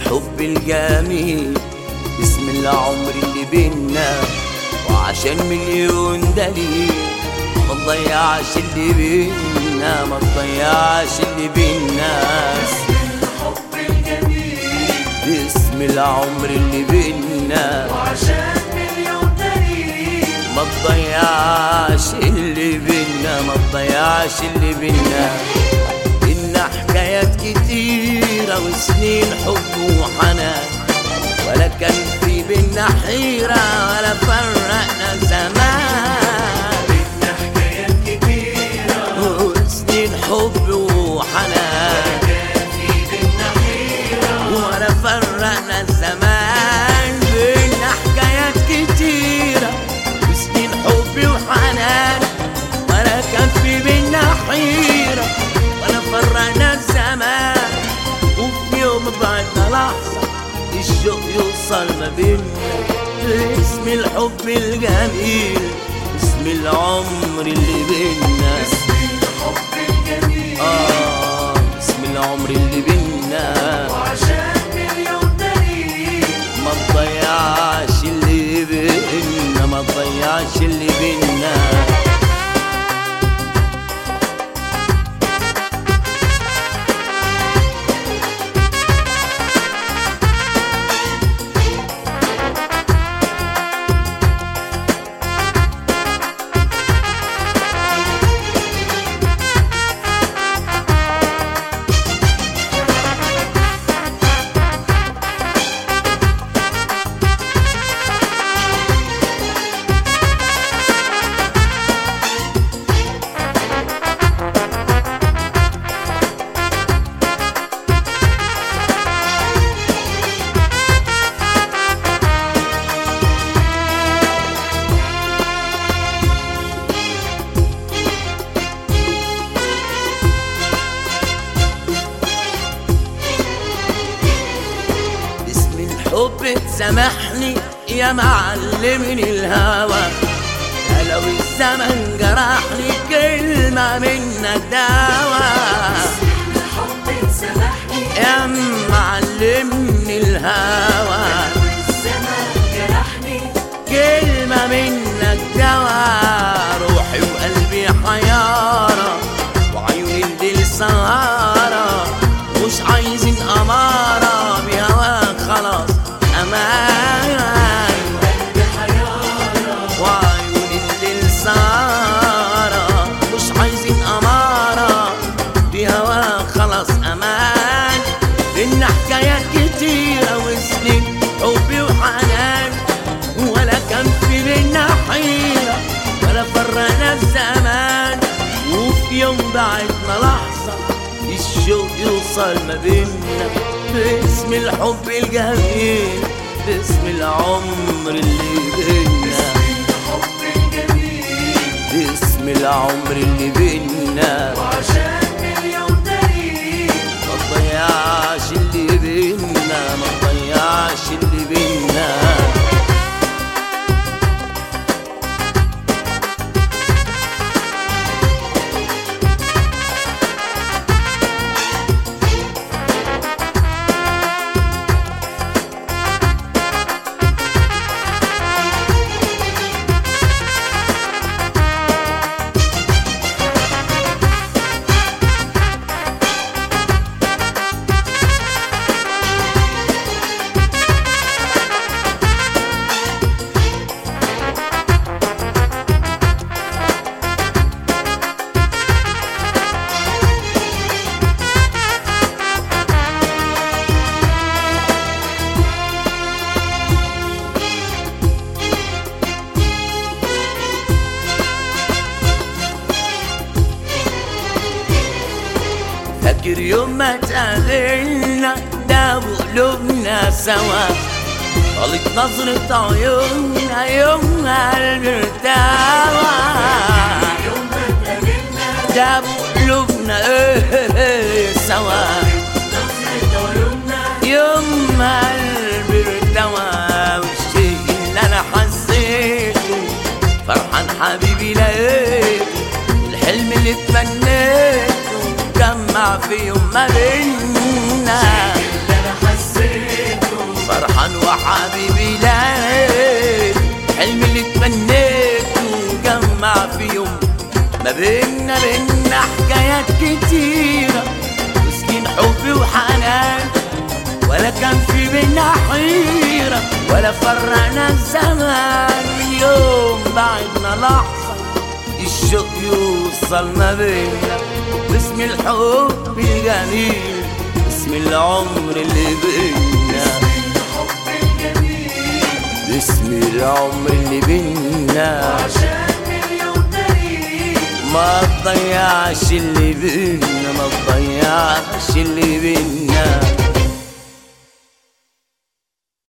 الحب الجميل بسم العمر اللي بينا وعشان مليون دليل ما تضيعش اللي بينا ما تضيعش اللي بينا الحب الجميل باسم العمر اللي بينا وعشان مليون دليل ما تضيعش اللي بينا ما تضيعش اللي بينا إن حكايات كتيرة وسنين حب وحنان ولا كان في بينا حيرة ولا فرقنا زمان بينا حكايات كتيرة وسنين حب وحنان كان في بينا حيرة ولا فرقنا الزمان بينا حكايات كتيرة وسنين حب وحنان ولا كان في بينا حيرة ولا فرقنا الزمان وفي يوم بعدنا لحظة الشوق يوصل ما بينا باسم الحب الجميل باسم العمر اللي بينا اسم الحب الجميل آه باسم العمر اللي بينا وعشان مليون دليل ما تضيعش اللي بينا ما تضيعش اللي بينا باسم الحب تسامحني يا معلمني الهوى يا لو الزمن جرحني كلمة منك دواء الحب تسامحني يا معلمني الهوى والزمان جرحني كلمة منك دواء روحي وقلبي حيارة وعيوني الليل سهارة مش عايزين أمارة بهواك خلاص أمان قلبي حيارة وعيوني الليل سهارة مش عايزين أمارة بهواك خلاص أمان إن حكايات كتيرة وسنين حبي وحنان ولا كان في بينا حيرة ولا فرقنا الزمان وفي يوم بعدنا لحظة الشوق يوصل ما بينا باسم الحب الجميل باسم العمر اللي بينا الحب الجميل باسم العمر اللي بينا وعشان مليون دليل ما تضيعش اللي بينا ما تضيعش اللي بينا فاكر يوم ما تقابلنا ده قلوبنا سوا طالت نظرة عيوننا يوم قلبي ارتوى يوم ما اتقابلنا ده قلوبنا ايه سوا نظرة عيوننا يوم ما قلبي ارتوى والشيء اللي انا حسيته فرحان حبيبي لقيته الحلم اللي اتمنيته جمع في يوم ما بينا اللي انا حسيته حاجات كتيرة مسكين حب وحنان ولا كان في بينا حيرة ولا فرقنا الزمان من يوم بعدنا لحظة الشوق يوصل ما بينا باسم الحب الجميل باسم العمر اللي بينا الحب الجميل باسم العمر اللي بينا عشان مليون تاريخ ما تضيعش اللي بينا ما تضيعش اللي بينا